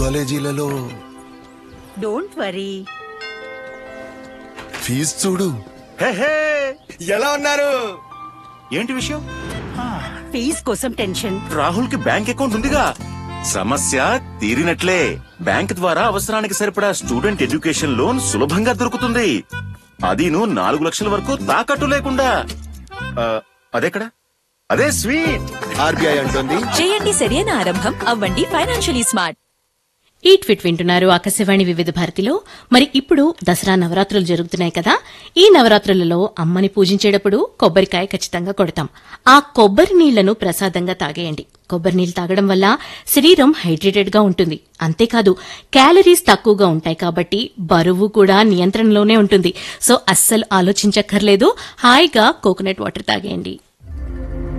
కాలేజీలలో don't worry fee చూడు హే, హే. ఎలా ఉన్నారు ఏంటి విషయం ఫీజ్ కోసం టెన్షన్ రాహుల్ కి బ్యాంక్ అకౌంట్ ఉందిగా సమస్య తీరినట్లే బ్యాంక్ ద్వారా అవసరానికి సరిపడా స్టూడెంట్ ఎడ్యుకేషన్ లోన్ సులభంగా దొరుకుతుంది అదీను నాలుగు లక్షల వరకు తాకట్టు లేకుండా ఆ, అదెక్కడ అదే స్వీట్ ఆర్బీఐ అంటుంది చేయండి సరైన ఆరంభం అవ్వండి ఫైనాన్షియలీ స్మార్ట్ ఈ ట్విట్ వింటున్నారు ఆకాశవాణి వివిధ భారతిలో మరి ఇప్పుడు దసరా నవరాత్రులు జరుగుతున్నాయి కదా ఈ నవరాత్రులలో అమ్మని పూజించేటప్పుడు కొబ్బరికాయ ఖచ్చితంగా కొడతాం ఆ కొబ్బరి నీళ్లను ప్రసాదంగా తాగేయండి కొబ్బరి నీళ్లు తాగడం వల్ల శరీరం హైడ్రేటెడ్ గా ఉంటుంది అంతేకాదు క్యాలరీస్ తక్కువగా ఉంటాయి కాబట్టి బరువు కూడా నియంత్రణలోనే ఉంటుంది సో అస్సలు ఆలోచించక్కర్లేదు హాయిగా కోకోనట్ వాటర్ తాగేయండి